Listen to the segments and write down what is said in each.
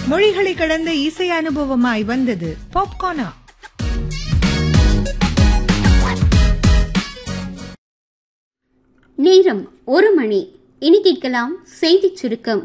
மொழிகளை கடந்த இசை அனுபவமாய் வந்தது பாப்கார்னா நேரம் ஒரு மணி இனி கேட்கலாம் செய்திச் சுருக்கம்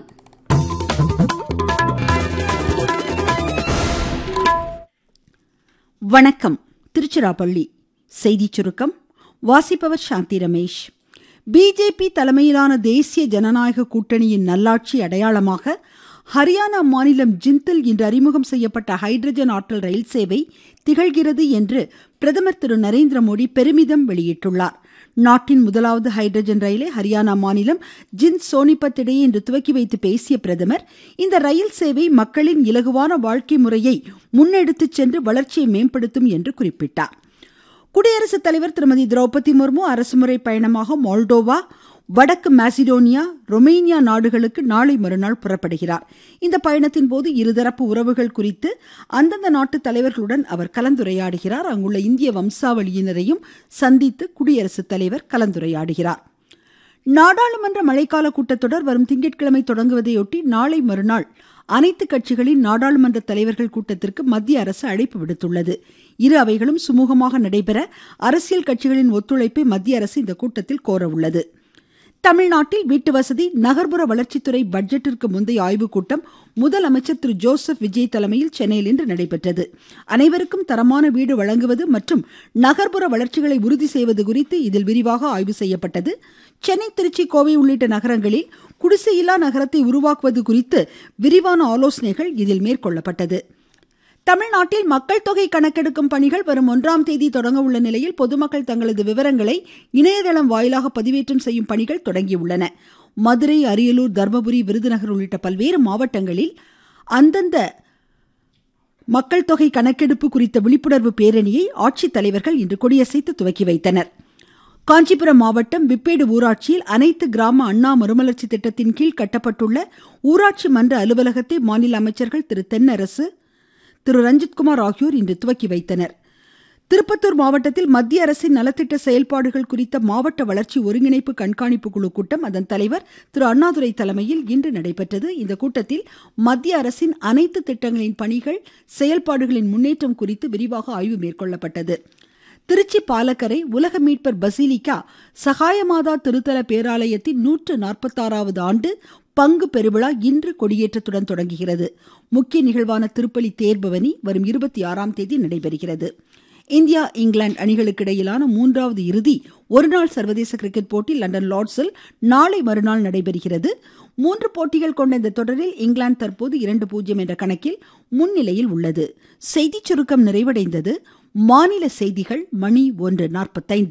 வணக்கம் திருச்சிராப்பள்ளி செய்திச் சுருக்கம் வாசிப்பவர் சாந்தி ரமேஷ் பிஜேபி தலைமையிலான தேசிய ஜனநாயக கூட்டணியின் நல்லாட்சி அடையாளமாக ஹரியானா மாநிலம் ஜிந்தில் இன்று அறிமுகம் செய்யப்பட்ட ஹைட்ரஜன் ஆற்றல் ரயில் சேவை திகழ்கிறது என்று பிரதமர் திரு நரேந்திர மோடி பெருமிதம் வெளியிட்டுள்ளார் நாட்டின் முதலாவது ஹைட்ரஜன் ரயிலை ஹரியானா மாநிலம் ஜிந்த் சோனிபத் இடையே இன்று துவக்கி வைத்து பேசிய பிரதமர் இந்த ரயில் சேவை மக்களின் இலகுவான வாழ்க்கை முறையை முன்னெடுத்துச் சென்று வளர்ச்சியை மேம்படுத்தும் என்று குறிப்பிட்டார் குடியரசுத் தலைவர் திருமதி திரௌபதி முர்மு அரசுமுறை பயணமாக மால்டோவா வடக்கு மாசிடோனியா ரொமேனியா நாடுகளுக்கு நாளை மறுநாள் புறப்படுகிறார் இந்த பயணத்தின் போது இருதரப்பு உறவுகள் குறித்து அந்தந்த நாட்டு தலைவர்களுடன் அவர் கலந்துரையாடுகிறார் அங்குள்ள இந்திய வம்சாவளியினரையும் சந்தித்து குடியரசுத் தலைவர் கலந்துரையாடுகிறார் நாடாளுமன்ற மழைக்கால கூட்டத்தொடர் வரும் திங்கட்கிழமை தொடங்குவதையொட்டி நாளை மறுநாள் அனைத்து கட்சிகளின் நாடாளுமன்ற தலைவர்கள் கூட்டத்திற்கு மத்திய அரசு அழைப்பு விடுத்துள்ளது இரு அவைகளும் சுமூகமாக நடைபெற அரசியல் கட்சிகளின் ஒத்துழைப்பை மத்திய அரசு இந்த கூட்டத்தில் கோர உள்ளது தமிழ்நாட்டில் வீட்டு வசதி நகர்ப்புற வளர்ச்சித்துறை பட்ஜெட்டிற்கு முந்தைய ஆய்வுக் கூட்டம் முதலமைச்சர் திரு ஜோசப் விஜய் தலைமையில் சென்னையில் இன்று நடைபெற்றது அனைவருக்கும் தரமான வீடு வழங்குவது மற்றும் நகர்ப்புற வளர்ச்சிகளை உறுதி செய்வது குறித்து இதில் விரிவாக ஆய்வு செய்யப்பட்டது சென்னை திருச்சி கோவை உள்ளிட்ட நகரங்களில் குடிசையில்லா நகரத்தை உருவாக்குவது குறித்து விரிவான ஆலோசனைகள் இதில் மேற்கொள்ளப்பட்டது தமிழ்நாட்டில் மக்கள் தொகை கணக்கெடுக்கும் பணிகள் வரும் ஒன்றாம் தேதி தொடங்க உள்ள நிலையில் பொதுமக்கள் தங்களது விவரங்களை இணையதளம் வாயிலாக பதிவேற்றம் செய்யும் பணிகள் தொடங்கியுள்ளன மதுரை அரியலூர் தர்மபுரி விருதுநகர் உள்ளிட்ட பல்வேறு மாவட்டங்களில் அந்தந்த மக்கள் தொகை கணக்கெடுப்பு குறித்த விழிப்புணர்வு பேரணியை ஆட்சித்தலைவர்கள் இன்று கொடியசைத்து துவக்கி வைத்தனர் காஞ்சிபுரம் மாவட்டம் விப்பேடு ஊராட்சியில் அனைத்து கிராம அண்ணா மறுமலர்ச்சி திட்டத்தின் கீழ் கட்டப்பட்டுள்ள ஊராட்சி மன்ற அலுவலகத்தை மாநில அமைச்சர்கள் திரு தென்னரசு திரு ரஞ்சித்குமார் ஆகியோர் இன்று துவக்கி வைத்தனர் திருப்பத்தூர் மாவட்டத்தில் மத்திய அரசின் நலத்திட்ட செயல்பாடுகள் குறித்த மாவட்ட வளர்ச்சி ஒருங்கிணைப்பு கண்காணிப்பு குழு கூட்டம் அதன் தலைவர் திரு அண்ணாதுரை தலைமையில் இன்று நடைபெற்றது இந்த கூட்டத்தில் மத்திய அரசின் அனைத்து திட்டங்களின் பணிகள் செயல்பாடுகளின் முன்னேற்றம் குறித்து விரிவாக ஆய்வு மேற்கொள்ளப்பட்டது திருச்சி பாலக்கரை உலக மீட்பர் பசிலிக்கா சகாயமாதா திருத்தல பேராலயத்தின் நூற்று நாற்பத்தாறாவது ஆண்டு பங்கு பெருவிழா இன்று கொடியேற்றத்துடன் தொடங்குகிறது முக்கிய நிகழ்வான திருப்பலி தேர்பவனி வரும் இருபத்தி ஆறாம் தேதி நடைபெறுகிறது இந்தியா இங்கிலாந்து அணிகளுக்கு இடையிலான மூன்றாவது இறுதி ஒருநாள் சர்வதேச கிரிக்கெட் போட்டி லண்டன் லார்ட்ஸில் நாளை மறுநாள் நடைபெறுகிறது மூன்று போட்டிகள் கொண்ட இந்த தொடரில் இங்கிலாந்து தற்போது இரண்டு பூஜ்ஜியம் என்ற கணக்கில் முன்னிலையில் உள்ளது செய்திச் சுருக்கம் நிறைவடைந்தது மாநில செய்திகள் மணி ஒன்று நாற்பத்தைந்து